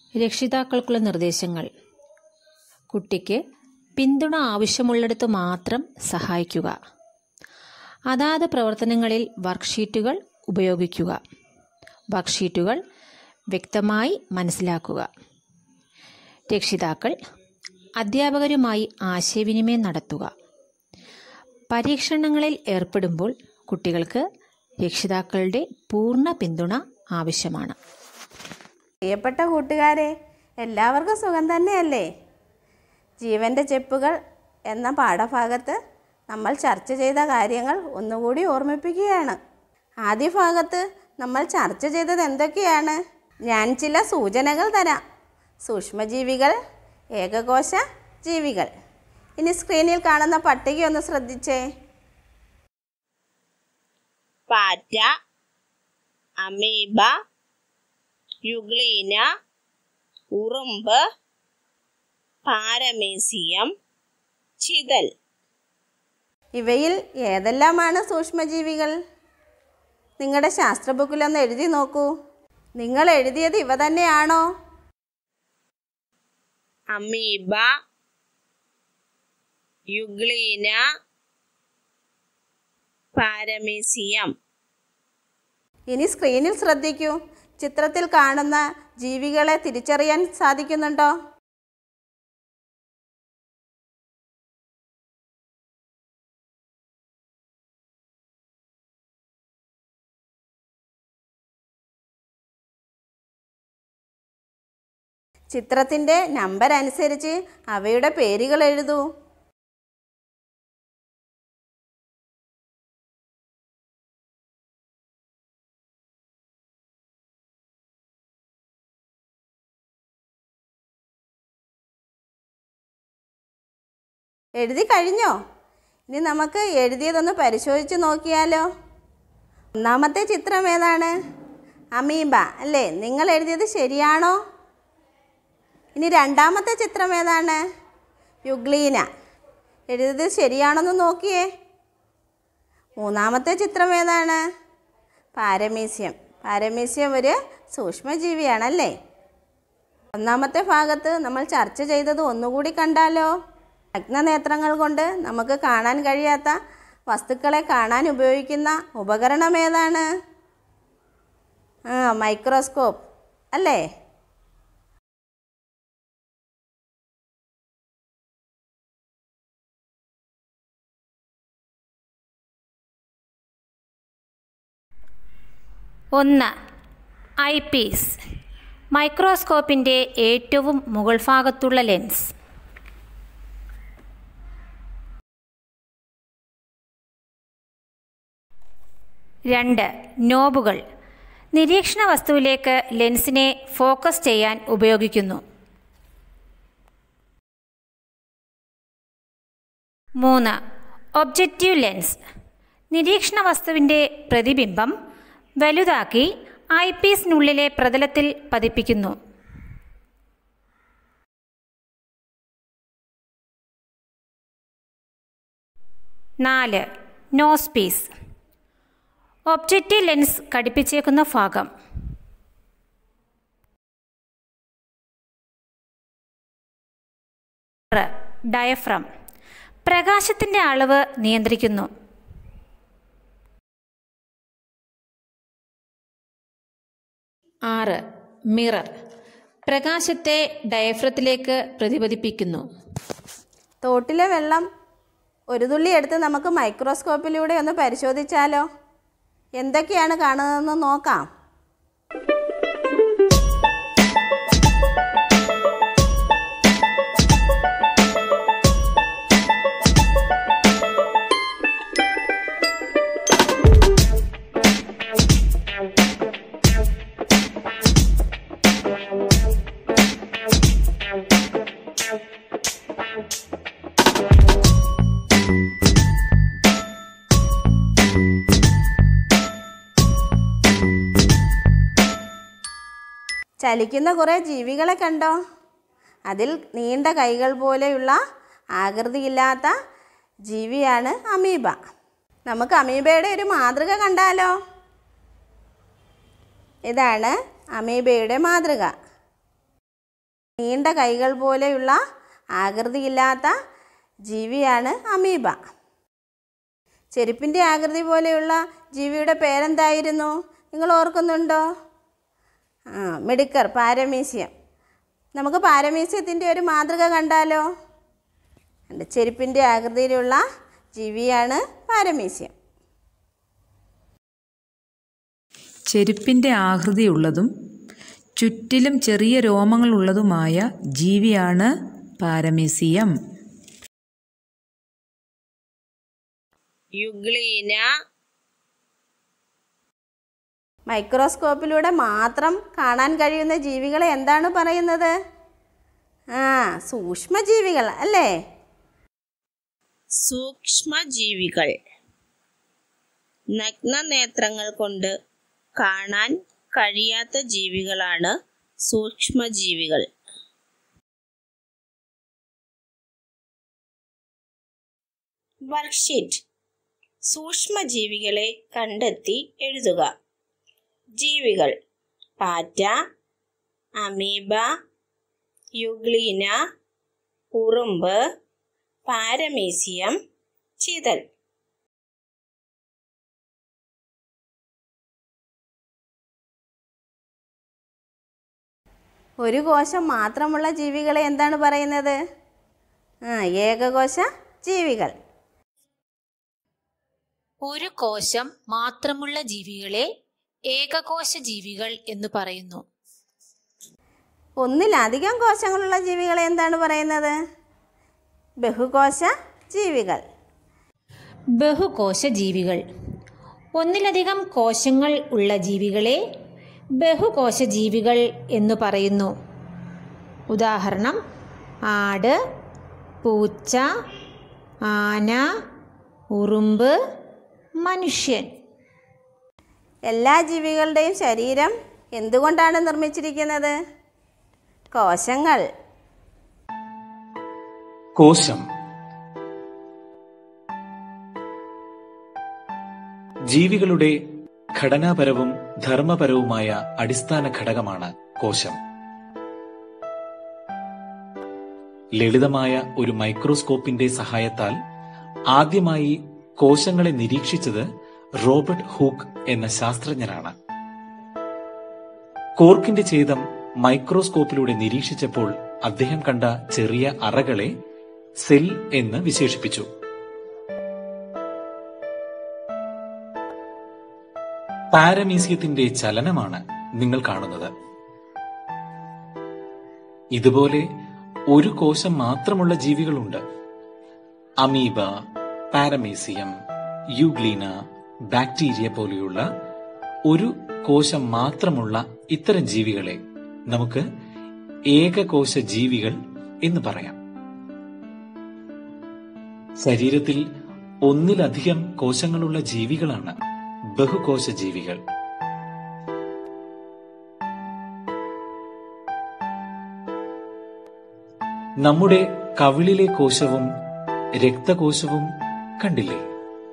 രക്ഷിതാക്കൾക്കുള്ള നിർദ്ദേശങ്ങൾ കുട്ടിക്ക് പിന്തുണ ആവശ്യമുള്ളിടത്ത് മാത്രം സഹായിക്കുക അതാത് പ്രവർത്തനങ്ങളിൽ വർക്ക്ഷീറ്റുകൾ ഉപയോഗിക്കുക വർക്ക്ഷീറ്റുകൾ വ്യക്തമായി മനസ്സിലാക്കുക രക്ഷിതാക്കൾ അധ്യാപകരുമായി ആശയവിനിമയം നടത്തുക പരീക്ഷണങ്ങളിൽ ഏർപ്പെടുമ്പോൾ കുട്ടികൾക്ക് രക്ഷിതാക്കളുടെ പൂർണ്ണ പിന്തുണ ആവശ്യമാണ് പ്രിയപ്പെട്ട കൂട്ടുകാരെ എല്ലാവർക്കും സുഖം തന്നെയല്ലേ ജീവൻ്റെ ചെപ്പുകൾ എന്ന പാഠഭാഗത്ത് നമ്മൾ ചർച്ച ചെയ്ത കാര്യങ്ങൾ ഒന്നുകൂടി ഓർമ്മിപ്പിക്കുകയാണ് ആദ്യ ഭാഗത്ത് നമ്മൾ ചർച്ച ചെയ്തത് എന്തൊക്കെയാണ് ഞാൻ ചില സൂചനകൾ തരാം സൂക്ഷ്മജീവികൾ ഏകകോശ ജീവികൾ ഇനി സ്ക്രീനിൽ കാണുന്ന പട്ടിക ഒന്ന് ശ്രദ്ധിച്ചേ പാറ്റ അമീബ യുഗ്ലീന ഉറുമ്പ് പാരമീസിയം ചിതൽ ഇവയിൽ ഏതെല്ലാമാണ് സൂക്ഷ്മജീവികൾ നിങ്ങളുടെ ശാസ്ത്ര ബുക്കിലൊന്ന് എഴുതി നോക്കൂ നിങ്ങൾ എഴുതിയത് ഇവ തന്നെയാണോ അമീബ യുഗ്ലീന പാരമീസിയം ഇനി സ്ക്രീനിൽ ശ്രദ്ധിക്കൂ ചിത്രത്തിൽ കാണുന്ന ജീവികളെ തിരിച്ചറിയാൻ സാധിക്കുന്നുണ്ടോ ചിത്രത്തിൻ്റെ നമ്പർ അനുസരിച്ച് അവയുടെ പേരുകൾ എഴുതൂ എഴുതി കഴിഞ്ഞോ ഇനി നമുക്ക് എഴുതിയതൊന്ന് പരിശോധിച്ച് നോക്കിയാലോ ഒന്നാമത്തെ ചിത്രം ഏതാണ് അമീബ അല്ലേ നിങ്ങൾ എഴുതിയത് ശരിയാണോ ഇനി രണ്ടാമത്തെ ചിത്രം ഏതാണ് യുഗ്ലീന എഴുതിയത് ശരിയാണെന്ന് നോക്കിയേ മൂന്നാമത്തെ ചിത്രം ഏതാണ് പാരമീസ്യം പാരമീസ്യം ഒരു സൂക്ഷ്മജീവിയാണല്ലേ ഒന്നാമത്തെ ഭാഗത്ത് നമ്മൾ ചർച്ച ചെയ്തത് ഒന്നുകൂടി കണ്ടാലോ നഗ്നനേത്രങ്ങൾ കൊണ്ട് നമുക്ക് കാണാൻ കഴിയാത്ത വസ്തുക്കളെ കാണാൻ ഉപയോഗിക്കുന്ന ഉപകരണം ഏതാണ് ആ മൈക്രോസ്കോപ്പ് അല്ലേ ഒന്ന് ഐ പീസ് മൈക്രോസ്കോപ്പിൻ്റെ ഏറ്റവും മുകൾ ഭാഗത്തുള്ള ലെൻസ് രണ്ട് നോബുകൾ നിരീക്ഷണ വസ്തുവിലേക്ക് ലെൻസിനെ ഫോക്കസ് ചെയ്യാൻ ഉപയോഗിക്കുന്നു മൂന്ന് ഒബ്ജക്റ്റീവ് ലെൻസ് നിരീക്ഷണ വസ്തുവിൻ്റെ പ്രതിബിംബം വലുതാക്കി ഐ പീസിനുള്ളിലെ പ്രതലത്തിൽ പതിപ്പിക്കുന്നു നാല് നോസ് പീസ് ഒബ്ജക്റ്റീവ് ലെൻസ് ഘടിപ്പിച്ചേക്കുന്ന ഭാഗം ആറ് ഡയഫ്രം പ്രകാശത്തിൻ്റെ അളവ് നിയന്ത്രിക്കുന്നു ആറ് മിറർ പ്രകാശത്തെ ഡയഫ്രത്തിലേക്ക് പ്രതിപതിപ്പിക്കുന്നു തോട്ടിലെ വെള്ളം ഒരു തുള്ളി എടുത്ത് നമുക്ക് മൈക്രോസ്കോപ്പിലൂടെ ഒന്ന് പരിശോധിച്ചാലോ എന്തൊക്കെയാണ് കാണുന്നതെന്ന് നോക്കാം ചലിക്കുന്ന കുറേ ജീവികളെ കണ്ടോ അതിൽ നീണ്ട കൈകൾ പോലെയുള്ള ആകൃതിയില്ലാത്ത ജീവിയാണ് അമീബ നമുക്ക് അമീബയുടെ ഒരു മാതൃക കണ്ടാലോ ഇതാണ് അമീബയുടെ മാതൃക നീണ്ട കൈകൾ പോലെയുള്ള ആകൃതിയില്ലാത്ത ജീവിയാണ് അമീബ ചെരുപ്പിൻ്റെ ആകൃതി പോലെയുള്ള ജീവിയുടെ പേരെന്തായിരുന്നു നിങ്ങൾ ഓർക്കുന്നുണ്ടോ ആ മെഡിക്കർ പാരമീസിയം നമുക്ക് പാരമീസ്യത്തിൻ്റെ ഒരു മാതൃക കണ്ടാലോ ഉണ്ട് ചെരുപ്പിൻ്റെ ആകൃതിയിലുള്ള ജീവിയാണ് പാരമീസ്യം ചെരുപ്പിൻ്റെ ആകൃതിയുള്ളതും ചുറ്റിലും ചെറിയ രോമങ്ങളുള്ളതുമായ ജീവിയാണ് പാരമീസിയം യുഗ്ലീന മൈക്രോസ്കോപ്പിലൂടെ മാത്രം കാണാൻ കഴിയുന്ന ജീവികളെ എന്താണ് പറയുന്നത് ആ സൂക്ഷ്മജീവികൾ അല്ലേ സൂക്ഷ്മജീവികൾ നഗ്നനേത്രങ്ങൾ കൊണ്ട് കാണാൻ കഴിയാത്ത ജീവികളാണ് സൂക്ഷ്മജീവികൾ വർക്ക്ഷീറ്റ് സൂക്ഷ്മജീവികളെ കണ്ടെത്തി എഴുതുക ജീവികൾ പാറ്റ അമീബ യുഗ്ലീന ഉറുമ്പ് പാരമീസിയം ചിതൽ ഒരു കോശം മാത്രമുള്ള ജീവികളെ എന്താണ് പറയുന്നത് ആ ഏകകോശ ജീവികൾ ഒരു കോശം മാത്രമുള്ള ജീവികളെ ഏകകോശ ജീവികൾ എന്ന് പറയുന്നു ഒന്നിലധികം കോശങ്ങളുള്ള ജീവികളെ എന്താണ് പറയുന്നത് ബഹുകോശ ജീവികൾ ബഹുകോശ ജീവികൾ ഒന്നിലധികം കോശങ്ങൾ ഉള്ള ജീവികളെ ബഹുകോശ ജീവികൾ എന്ന് പറയുന്നു ഉദാഹരണം ആട് പൂച്ച ആന ഉറുമ്പ് മനുഷ്യൻ എല്ലാ ജീവികളുടെയും ശരീരം എന്തുകൊണ്ടാണ് നിർമ്മിച്ചിരിക്കുന്നത് കോശങ്ങൾ കോശം ജീവികളുടെ ഘടനാപരവും ധർമ്മപരവുമായ അടിസ്ഥാന ഘടകമാണ് കോശം ലളിതമായ ഒരു മൈക്രോസ്കോപ്പിന്റെ സഹായത്താൽ ആദ്യമായി കോശങ്ങളെ നിരീക്ഷിച്ചത് റോബർട്ട് ഹൂക്ക് എന്ന ശാസ്ത്രജ്ഞനാണ് കോർക്കിന്റെ ഛേദം മൈക്രോസ്കോപ്പിലൂടെ നിരീക്ഷിച്ചപ്പോൾ അദ്ദേഹം കണ്ട ചെറിയ അറകളെ സെൽ എന്ന് വിശേഷിപ്പിച്ചു പാരമീസിയത്തിന്റെ ചലനമാണ് നിങ്ങൾ കാണുന്നത് ഇതുപോലെ ഒരു കോശം മാത്രമുള്ള ജീവികളുണ്ട് അമീബ പാരമീസിയം യുഗ്ലീന ബാക്ടീരിയ പോലെയുള്ള ഒരു കോശം മാത്രമുള്ള ഇത്തരം ജീവികളെ നമുക്ക് ഏകകോശ ജീവികൾ എന്ന് പറയാം ശരീരത്തിൽ ഒന്നിലധികം കോശങ്ങളുള്ള ജീവികളാണ് ബഹുകോശ ജീവികൾ നമ്മുടെ കവിളിലെ കോശവും രക്തകോശവും കണ്ടില്ലേ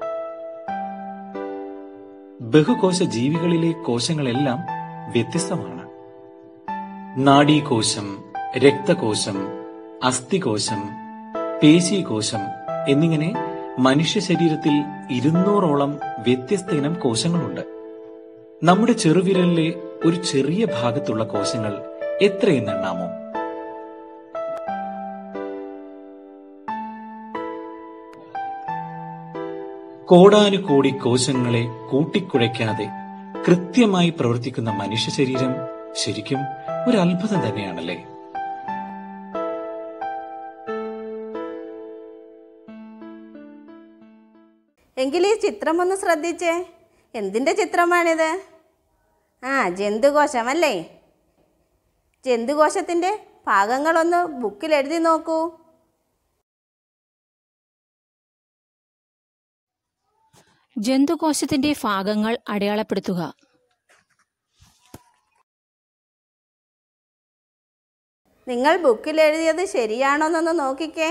ബഹുകോശ ജീവികളിലെ കോശങ്ങളെല്ലാം വ്യത്യസ്തമാണ് നാഡീകോശം രക്തകോശം അസ്ഥികോശം പേശീകോശം എന്നിങ്ങനെ മനുഷ്യ ശരീരത്തിൽ ഇരുന്നൂറോളം വ്യത്യസ്ത ഇനം കോശങ്ങളുണ്ട് നമ്മുടെ ചെറുവിരലിലെ ഒരു ചെറിയ ഭാഗത്തുള്ള കോശങ്ങൾ എത്രയെന്നെണ്ണാമോ കോടാനുകോടി കോശങ്ങളെ കൂട്ടിക്കുഴയ്ക്കാതെ കൃത്യമായി പ്രവർത്തിക്കുന്ന മനുഷ്യ ശരീരം ശരിക്കും ഒരു അത്ഭുതം തന്നെയാണല്ലേ എങ്കിൽ ഈ ചിത്രം ഒന്ന് ശ്രദ്ധിച്ചേ എന്തിൻ്റെ ചിത്രമാണിത് ആ ജന്തുകോശം അല്ലേ ജന്തുകോശത്തിൻ്റെ ഭാഗങ്ങളൊന്ന് ബുക്കിൽ എഴുതി നോക്കൂ ജന്തുകോശത്തിന്റെ ഭാഗങ്ങൾ അടയാളപ്പെടുത്തുക നിങ്ങൾ ബുക്കിൽ എഴുതിയത് ശരിയാണോന്നൊന്ന് നോക്കിക്കേ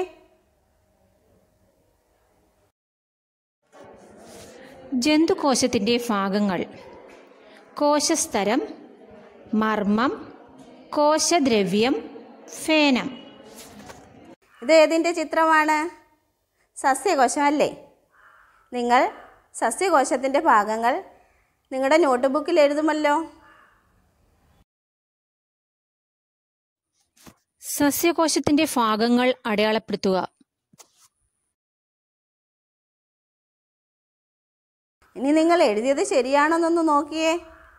ജന്തുകോശത്തിന്റെ ഭാഗങ്ങൾ കോശസ്തരം മർമ്മം കോശദ്രവ്യം ഫേനം ഇത് ഏതിൻ്റെ ചിത്രമാണ് സസ്യകോശം അല്ലേ നിങ്ങൾ സസ്യകോശത്തിൻ്റെ ഭാഗങ്ങൾ നിങ്ങളുടെ നോട്ട് ബുക്കിൽ എഴുതുമല്ലോ സസ്യകോശത്തിന്റെ ഭാഗങ്ങൾ അടയാളപ്പെടുത്തുക ഇനി നിങ്ങൾ എഴുതിയത് ശരിയാണോന്നൊന്ന് നോക്കിയേ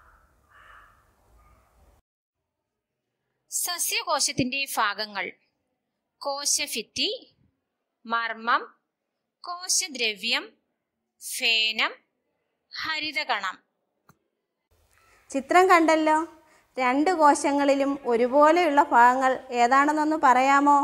സസ്യകോശത്തിന്റെ ഭാഗങ്ങൾ കോശഭിത്തി മർമ്മം കോശദ്രവ്യം ഫേനം ഹരിതകണം ചിത്രം കണ്ടല്ലോ രണ്ട് കോശങ്ങളിലും ഒരുപോലെയുള്ള ഭാഗങ്ങൾ ഏതാണെന്നൊന്ന് പറയാമോ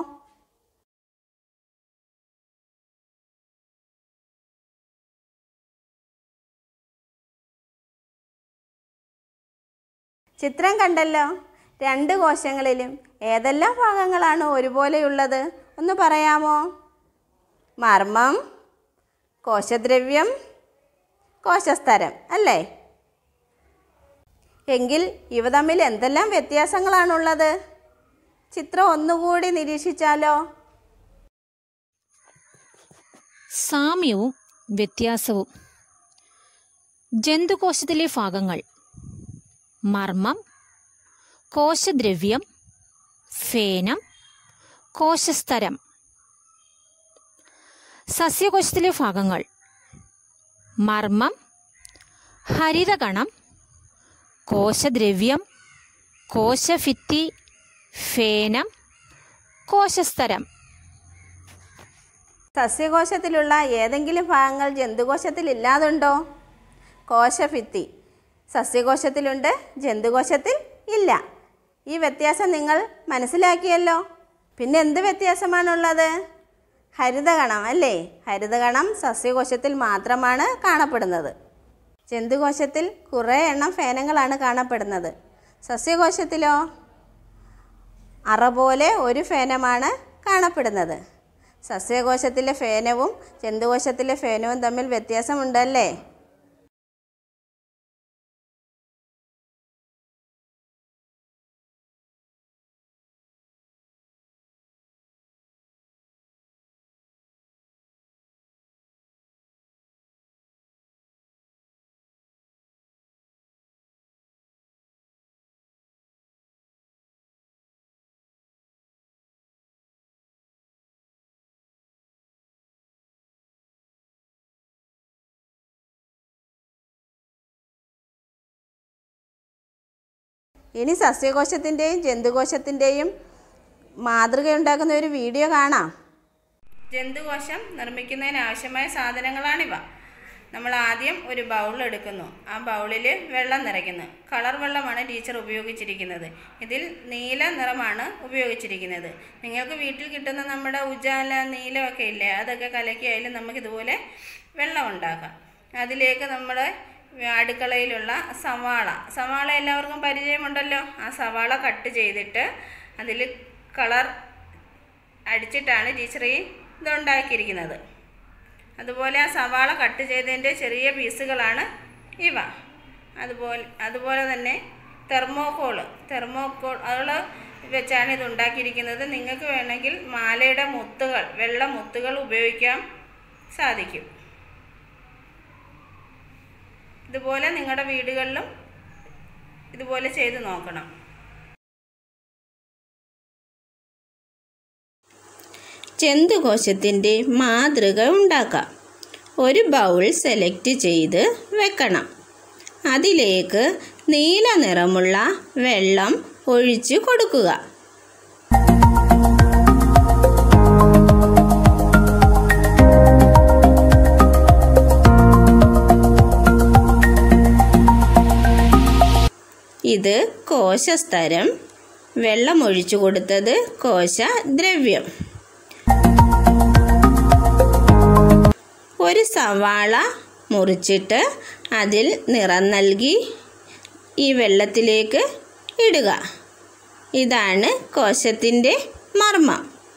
ചിത്രം കണ്ടല്ലോ രണ്ട് കോശങ്ങളിലും ഏതെല്ലാം ഭാഗങ്ങളാണ് ഒരുപോലെയുള്ളത് ഒന്ന് പറയാമോ മർമ്മം കോശദ്രവ്യം കോശസ്തരം അല്ലേ എങ്കിൽ ഇവ തമ്മിൽ എന്തെല്ലാം വ്യത്യാസങ്ങളാണുള്ളത് ചിത്രം ഒന്നുകൂടി നിരീക്ഷിച്ചാലോ സാമ്യവും വ്യത്യാസവും ജന്തുകോശത്തിലെ ഭാഗങ്ങൾ മർമ്മം കോശദ്രവ്യം ഫേനം കോശസ്തരം സസ്യകോശത്തിലെ ഭാഗങ്ങൾ മർമ്മം ഹരിതകണം കോശദ്രവ്യം കോശഭിത്തി ഫേനം കോശസ്തരം സസ്യകോശത്തിലുള്ള ഏതെങ്കിലും ഭാഗങ്ങൾ ജന്തുകോശത്തിൽ ഇല്ലാതുണ്ടോ കോശഭിത്തി സസ്യകോശത്തിലുണ്ട് ജന്തുകോശത്തിൽ ഇല്ല ഈ വ്യത്യാസം നിങ്ങൾ മനസ്സിലാക്കിയല്ലോ പിന്നെ എന്ത് വ്യത്യാസമാണുള്ളത് ഹരിതകണം അല്ലേ ഹരിതകണം സസ്യകോശത്തിൽ മാത്രമാണ് കാണപ്പെടുന്നത് ജന്തുകോശത്തിൽ കുറേ എണ്ണം ഫേനങ്ങളാണ് കാണപ്പെടുന്നത് സസ്യകോശത്തിലോ അറ പോലെ ഒരു ഫേനമാണ് കാണപ്പെടുന്നത് സസ്യകോശത്തിലെ ഫേനവും ജന്തുകോശത്തിലെ ഫേനവും തമ്മിൽ വ്യത്യാസമുണ്ടല്ലേ ഇനി സസ്യകോശത്തിൻ്റെയും ജന്തുകോശത്തിൻ്റെയും മാതൃകയുണ്ടാക്കുന്ന ഒരു വീഡിയോ കാണാം ജന്തുകോശം നിർമ്മിക്കുന്നതിന് ആവശ്യമായ സാധനങ്ങളാണിവ നമ്മൾ ആദ്യം ഒരു ബൗൾ എടുക്കുന്നു ആ ബൗളിൽ വെള്ളം നിറയ്ക്കുന്നു കളർ വെള്ളമാണ് ടീച്ചർ ഉപയോഗിച്ചിരിക്കുന്നത് ഇതിൽ നീല നിറമാണ് ഉപയോഗിച്ചിരിക്കുന്നത് നിങ്ങൾക്ക് വീട്ടിൽ കിട്ടുന്ന നമ്മുടെ ഉജാല നീലമൊക്കെ ഇല്ലേ അതൊക്കെ കലക്കിയായാലും നമുക്ക് ഇതുപോലെ വെള്ളം ഉണ്ടാക്കാം അതിലേക്ക് നമ്മുടെ അടുക്കളയിലുള്ള സവാള സവാള എല്ലാവർക്കും പരിചയമുണ്ടല്ലോ ആ സവാള കട്ട് ചെയ്തിട്ട് അതിൽ കളർ അടിച്ചിട്ടാണ് ടീച്ചർ ഈ ഇതുണ്ടാക്കിയിരിക്കുന്നത് അതുപോലെ ആ സവാള കട്ട് ചെയ്തതിൻ്റെ ചെറിയ പീസുകളാണ് ഇവ അതുപോലെ അതുപോലെ തന്നെ തെർമോക്കോള് തെർമോക്കോൾ അതുകൾ വെച്ചാണ് ഇത് ഉണ്ടാക്കിയിരിക്കുന്നത് നിങ്ങൾക്ക് വേണമെങ്കിൽ മാലയുടെ മുത്തുകൾ വെള്ള മുത്തുകൾ ഉപയോഗിക്കാൻ സാധിക്കും ഇതുപോലെ നിങ്ങളുടെ വീടുകളിലും ഇതുപോലെ ചെയ്ത് നോക്കണം ജന്തുകോശത്തിൻ്റെ മാതൃക ഉണ്ടാക്കാം ഒരു ബൗൾ സെലക്ട് ചെയ്ത് വെക്കണം അതിലേക്ക് നീല നിറമുള്ള വെള്ളം ഒഴിച്ചു കൊടുക്കുക ഇത് കോശസ്തരം വെള്ളം ഒഴിച്ചു കൊടുത്തത് കോശദ്രവ്യം ഒരു സവാള മുറിച്ചിട്ട് അതിൽ നിറം നൽകി ഈ വെള്ളത്തിലേക്ക് ഇടുക ഇതാണ് കോശത്തിൻ്റെ മർമ്മം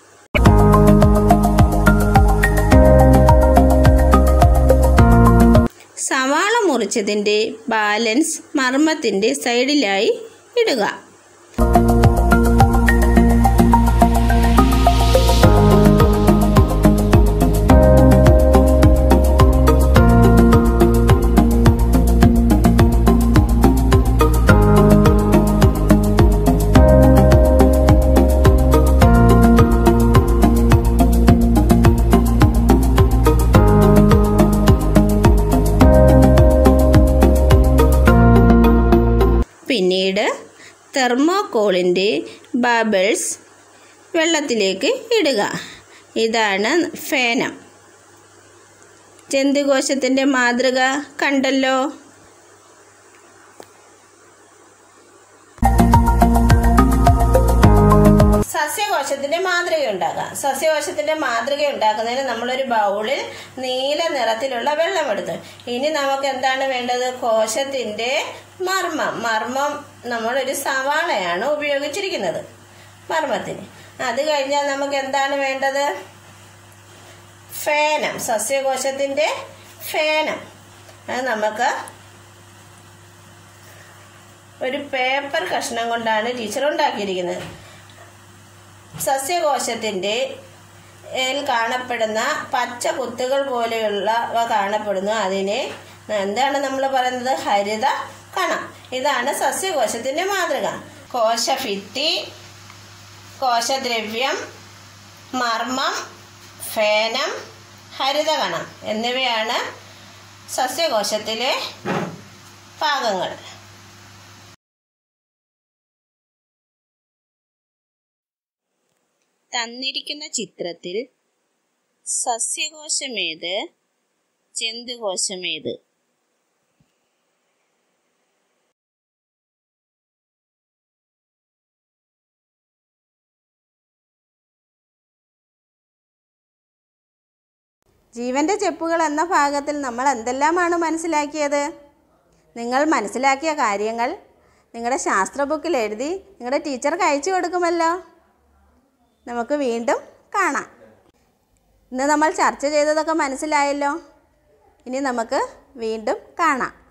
സവാള മുറിച്ചതിൻ്റെ ബാലൻസ് മർമ്മത്തിൻ്റെ സൈഡിലായി ഇടുക പിന്നീട് തെർമോക്കോളിൻ്റെ ബബിൾസ് വെള്ളത്തിലേക്ക് ഇടുക ഇതാണ് ഫേനം ജന്തുകോശത്തിൻ്റെ മാതൃക കണ്ടല്ലോ സസ്യകോശത്തിൻ്റെ മാതൃക ഉണ്ടാക്കാം സസ്യകോശത്തിൻ്റെ മാതൃക ഉണ്ടാക്കുന്നതിന് നമ്മളൊരു ബൗളിൽ നീല നിറത്തിലുള്ള വെള്ളം എടുത്തു ഇനി നമുക്ക് എന്താണ് വേണ്ടത് കോശത്തിൻ്റെ മർമ്മം മർമ്മം നമ്മളൊരു സവാളയാണ് ഉപയോഗിച്ചിരിക്കുന്നത് മർമ്മത്തിന് അത് കഴിഞ്ഞാൽ നമുക്ക് എന്താണ് വേണ്ടത് ഫേനം സസ്യകോശത്തിൻ്റെ ഫേനം അത് നമുക്ക് ഒരു പേപ്പർ കഷ്ണം കൊണ്ടാണ് ടീച്ചർ ഉണ്ടാക്കിയിരിക്കുന്നത് സസ്യകോശത്തിൻ്റെ ൽ കാണപ്പെടുന്ന പച്ച കുത്തുകൾ പോലെയുള്ളവ കാണപ്പെടുന്നു അതിനെ എന്താണ് നമ്മൾ പറയുന്നത് ഹരിത കണം ഇതാണ് സസ്യകോശത്തിൻ്റെ മാതൃക കോശഭിത്തി കോശദ്രവ്യം മർമ്മം ഫേനം ഹരിതകണം എന്നിവയാണ് സസ്യകോശത്തിലെ ഭാഗങ്ങൾ തന്നിരിക്കുന്ന ചിത്രത്തിൽ സസ്യകോശമേത് ജന്തുകോശമേത് ജീവന്റെ ചെപ്പുകൾ എന്ന ഭാഗത്തിൽ നമ്മൾ എന്തെല്ലാമാണ് മനസ്സിലാക്കിയത് നിങ്ങൾ മനസ്സിലാക്കിയ കാര്യങ്ങൾ നിങ്ങളുടെ ശാസ്ത്ര ബുക്കിൽ എഴുതി നിങ്ങളുടെ ടീച്ചർക്ക് അയച്ചു കൊടുക്കുമല്ലോ നമുക്ക് വീണ്ടും കാണാം ഇന്ന് നമ്മൾ ചർച്ച ചെയ്തതൊക്കെ മനസ്സിലായല്ലോ ഇനി നമുക്ക് വീണ്ടും കാണാം